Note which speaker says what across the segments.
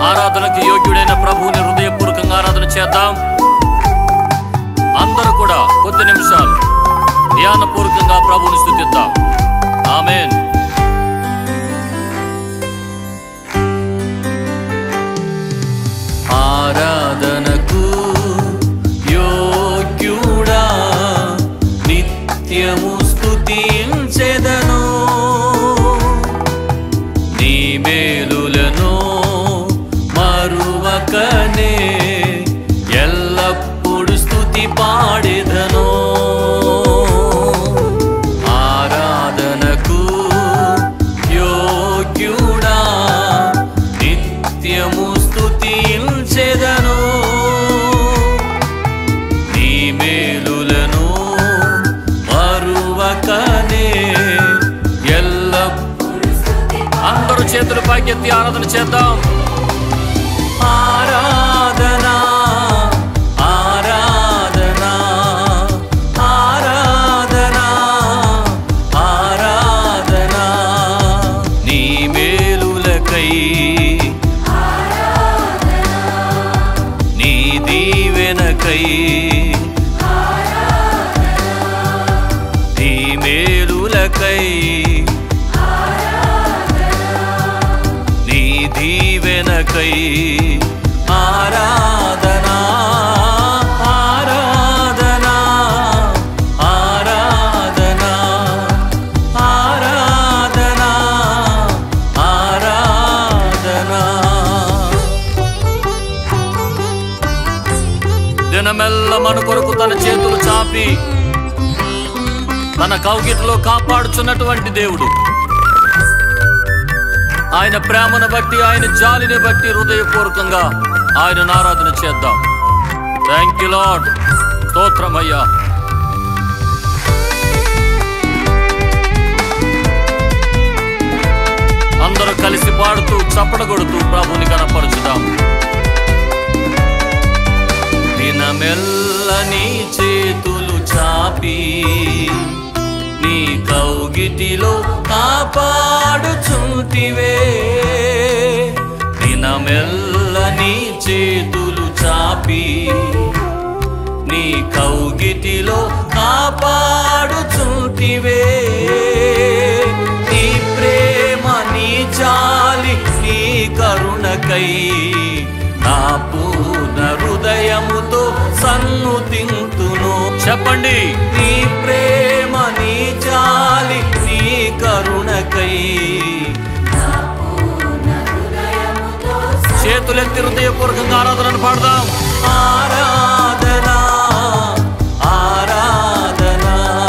Speaker 1: ఆరాధనకి యోగ్యుడైన ప్రభువుని హృదయపూర్వకంగా ఆరాధన చేద్దాం అందరూ కూడా కొద్ది నిమిషాలు ధ్యానపూర్వకంగా ప్రభువుని స్థుతిద్దాం ఆమెన్ ఆరాధనకు యోగ్యుడా నిత్యము స్తుతించెదను నీ మేలులను మరువకనే ఎల్లప్పుడు స్తుతి పాడెదను ఆరాధనకు యోగ్యుడా నిత్యము స్తుతించెదను నీ మేలులను మరువకనే ఎల్లప్పుడు అందరూ చేతులు పైకెత్తి ఆరాధన చేద్దాం ఆరాధన ఆరాధన ఆరాధన ఆరాధన నీ మేలులకై నీ దీవెనకై నీ మేలులకై నీ దీవెనకై ఆరాధనా ఆరాధనా ఆరాధనా ఆరాధనా ఆరాధనా దినమెల్ల మన కొరకు తన చేతులు చాపి తన కౌగిట్లో కాపాడుచున్నటువంటి దేవుడు ఆయన ప్రేమను బట్టి ఆయన జాలిని బట్టి హృదయపూర్వకంగా ఆయనను ఆరాధన చేద్దాం థ్యాంక్ యూ లాడ్ స్తోత్రమయ్యా అందరూ కలిసి పాడుతూ చప్పట కొడుతూ ప్రభుని కనపరుచుదాం దినమెల్ల నీ చేతులు చాపి నీ కౌగిటిలో కాపాడుచుంటివే దినమెల్ల నీ చేతులు చాపి నీ కౌగిటిలో కాపాడుచుంటివే నీ ప్రేమ నీ జాలి నీ కరుణకై నా పూర్ణ హృదయముతో సన్నుతింతును చెప్పండి నీ ప్రేమ నీ జాలి నీ కరుణకై చేతులెత్తి హృదయపూర్వకంగా ఆరాధనను పాడదాం ఆరాధన ఆరాధన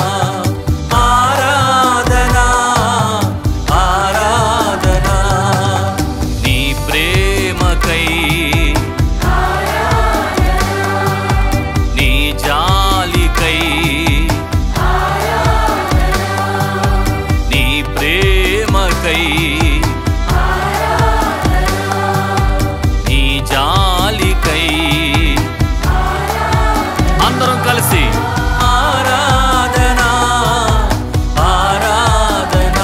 Speaker 1: ఆరాధన ఆరాధన నీ ప్రేమకై నీ జాలికై నీ ప్రేమకై నీ జాలికై అందరం కలిసి ఆరాధన ఆరాధన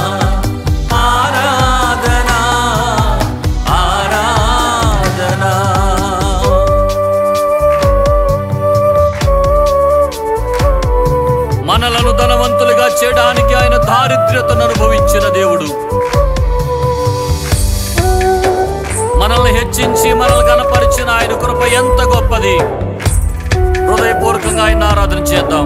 Speaker 1: ఆరాధన ఆరాధన మనలను ధనవంతులుగా చేయడానికి ఆయన దారిద్ర్యతను అనుభవించిన దేవుడు మనల్ని హెచ్చించి మనల్ని కనపరిచిన ఆయన కృప ఎంత గొప్పది హృదయపూర్వకంగా ఆయన ఆరాధన చేద్దాం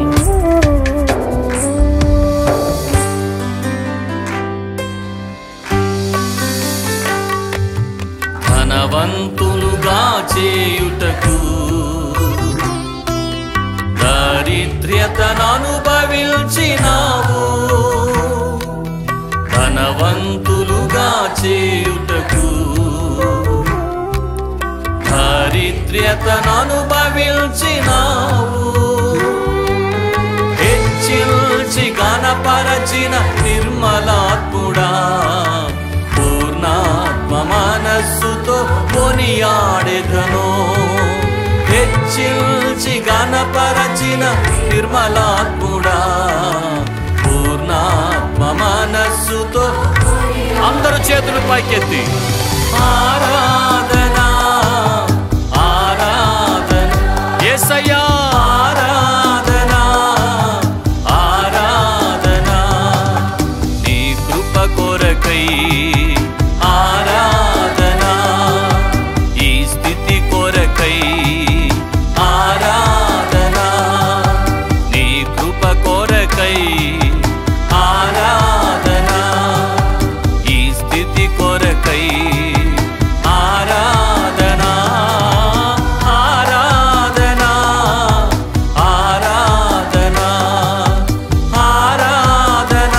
Speaker 1: ధనవంతులుగా చేయుటకు దారిద్ర్యతను అనుభవించినావు ధనవంతులుగా చేయుటకు దారిద్ర్యతను అనుభవించినావు హెచ్చిల్చి గణపరచిన నిర్మలాత్ముడా పూర్ణాత్మ మనస్సుతో కొనియాడెదను హెచ్చిల్చి గణపరచిన నిర్మలాత్ముడా పూర్ణాత్మ మనస్సుతో అందరు చేతులు పైకెత్తి ఆరాధన ఆరాధన యేసయ్యా ఆరాధన ఆరాధన నీ కృప కొరకై ఆరాధన ఈ స్థితి కొరకై ఆరాధన నీ కృప కొరకై ఆరాధన ఈ స్థితి కొరకై ఆరాధన ఆరాధన ఆరాధన ఆరాధన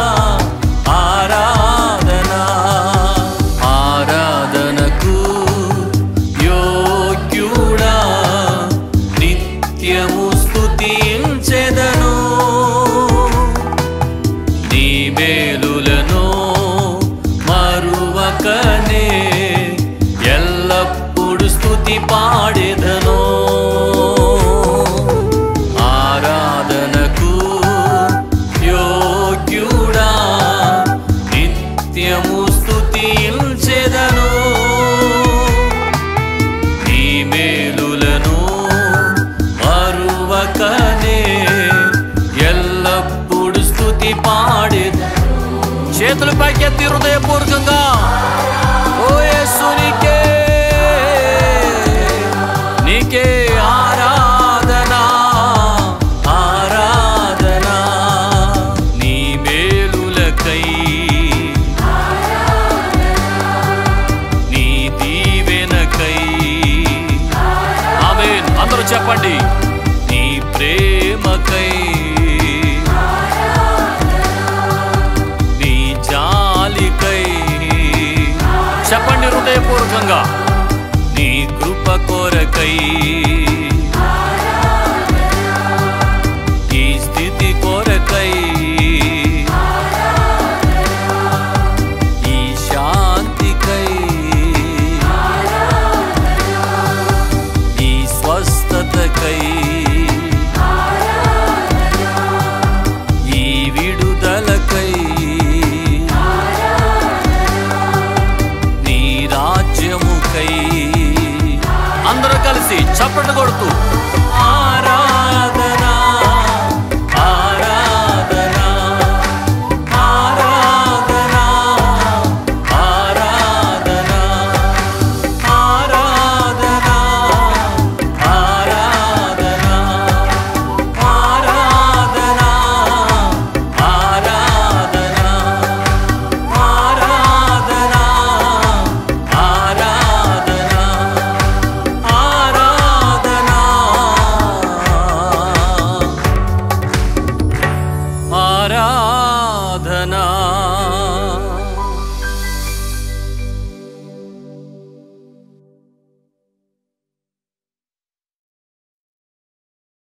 Speaker 1: ఆరాధన ఆరాధనకు యోగ్యుడా నిత్యము స్తుతించెదను నీ మేలులను మరువకనే ఎల్లప్పుడు స్తుతి పాడెదను ఆరాధనకు యోగ్యుడా నిత్యము స్తుతించెదను నీ మేలులను మరువకనే ఎల్లప్పుడు స్తుతి పాడేది చేతులు పైకెత్తి హృదయపూర్వకంగా ఓ యేసు నీకే నీకే ఆరాధన ఆరాధన నీ మేలులకై నీ దీవెనకై ఆమేన్ అందరూ చెప్పండి నీ ప్రేమకై నీ జాలికై చెప్పండి హృదయపూర్వకంగా నీ కృప కొరకై ఈ స్థితి కొరకై ఈ శాంతికై ఈ స్వస్థతకై ఈ విడుదలకై నీ రాజ్యముకై అందరూ కలిసి చప్పట్లు కొడుతూ